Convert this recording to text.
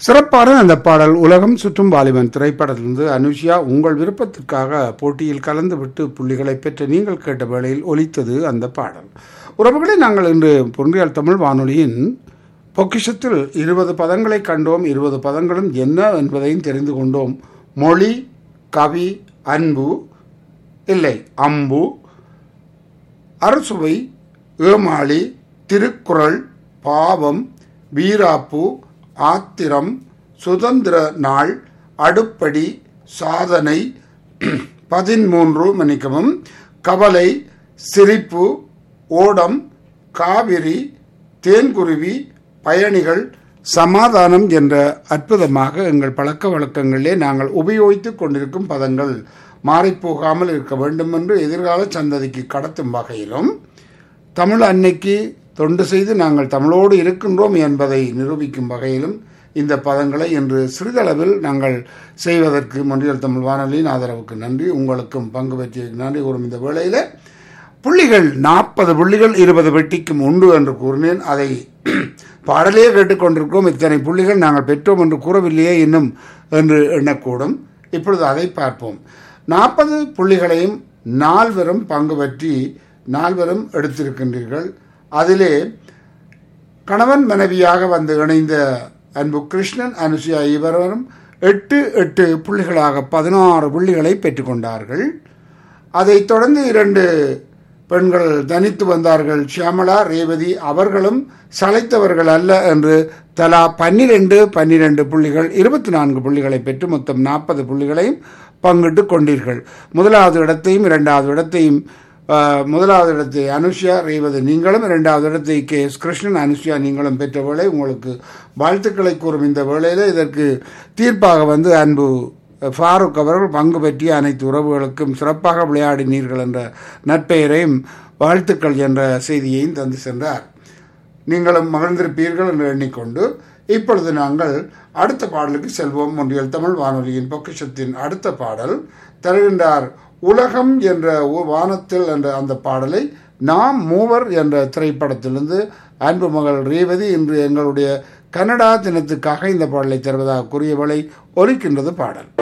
சிறப்பான அந்த பாடல் உலகம் சுற்றும் வாலிபன் திரைப்படத்திலிருந்து அனுஷியா உங்கள் விருப்பத்திற்காக போட்டியில் கலந்துவிட்டு புள்ளிகளை பெற்ற நீங்கள் கேட்ட வேளையில் ஒலித்தது அந்த பாடல் உறவுகளை நாங்கள் இன்று பொன்றியால் தமிழ் வானொலியின் பொக்கிஷத்தில் இருபது பதங்களை கண்டோம் இருபது பதங்களும் என்ன என்பதையும் தெரிந்து கொண்டோம் மொழி கவி அன்பு இல்லை அம்பு அரசுவை ஏமாளி திருக்குறள் பாவம் வீராப்பு ஆத்திரம் சுதந்திர நாள் அடுப்படி சாதனை பதிமூன்று மன்னிக்கவும் கவலை சிரிப்பு ஓடம் காவிரி தேன்குருவி பயணிகள் சமாதானம் என்ற அற்புதமாக எங்கள் பழக்க வழக்கங்களிலே நாங்கள் உபயோகித்துக் கொண்டிருக்கும் பதங்கள் மாறிப்போகாமல் இருக்க வேண்டும் என்று எதிர்கால சந்ததிக்கு கடத்தும் வகையிலும் தமிழ் அன்னைக்கு தொண்டு செய்து நாங்கள் தமிழோடு இருக்கின்றோம் என்பதை நிரூபிக்கும் வகையிலும் இந்த பதங்களை இன்று சிறிதளவில் நாங்கள் செய்வதற்கு மொழியல் தமிழ் வானொலியின் ஆதரவுக்கு நன்றி உங்களுக்கும் பங்கு பெற்றிய நன்றி கூறும் இந்த வேளையில் புள்ளிகள் நாற்பது புள்ளிகள் இருபது வெட்டிக்கும் உண்டு என்று கூறினேன் அதை பாடலே கேட்டுக்கொண்டிருக்கிறோம் இத்தனை புள்ளிகள் நாங்கள் பெற்றோம் என்று கூறவில்லையே இன்னும் என்று எண்ணக்கூடும் இப்பொழுது அதை பார்ப்போம் நாற்பது புள்ளிகளையும் நால்வரும் பங்கு பற்றி நால்வரும் எடுத்திருக்கின்றீர்கள் அதிலே கணவன் மனைவியாக வந்து இணைந்த அன்பு கிருஷ்ணன் அனுசுயா இவரும் எட்டு எட்டு புள்ளிகளாக பதினாறு புள்ளிகளை பெற்றுக்கொண்டார்கள் அதைத் தொடர்ந்து இரண்டு பெண்கள் தனித்து வந்தார்கள் ஷியாமலா ரேவதி அவர்களும் சளைத்தவர்கள் அல்ல என்று தலா பன்னிரெண்டு பன்னிரெண்டு புள்ளிகள் இருபத்தி நான்கு புள்ளிகளை பெற்று மொத்தம் நாற்பது புள்ளிகளையும் பங்கிட்டு கொண்டீர்கள் முதலாவது இடத்தையும் இரண்டாவது இடத்தையும் முதலாவது இடத்தை அனுஷ்யா ரேவதி நீங்களும் இரண்டாவது இடத்தை கே எஸ் கிருஷ்ணன் அனுஷ்யா நீங்களும் பெற்ற வேளை உங்களுக்கு வாழ்த்துக்களை கூறும் இந்த வேளையில் இதற்கு தீர்ப்பாக வந்து அன்பு ஃபாரூக் அவர்கள் பங்கு பற்றிய அனைத்து உறவுகளுக்கும் சிறப்பாக விளையாடினீர்கள் என்ற நற்பெயரையும் வாழ்த்துக்கள் என்ற செய்தியையும் தந்து சென்றார் நீங்களும் மகிழ்ந்திருப்பீர்கள் என்று எண்ணிக்கொண்டு இப்பொழுது நாங்கள் அடுத்த பாடலுக்கு செல்வோம் ஒன்றியல் தமிழ் வானொலியின் பொக்கிஷத்தின் அடுத்த பாடல் தருகின்றார் உலகம் என்ற வானத்தில் என்ற அந்த பாடலை நாம் மூவர் என்ற திரைப்படத்திலிருந்து அன்பு மகள் ரேவதி இன்று எங்களுடைய கனடா தினத்துக்காக இந்த பாடலை தருவதாக கூறியவளை ஒலிக்கின்றது பாடல்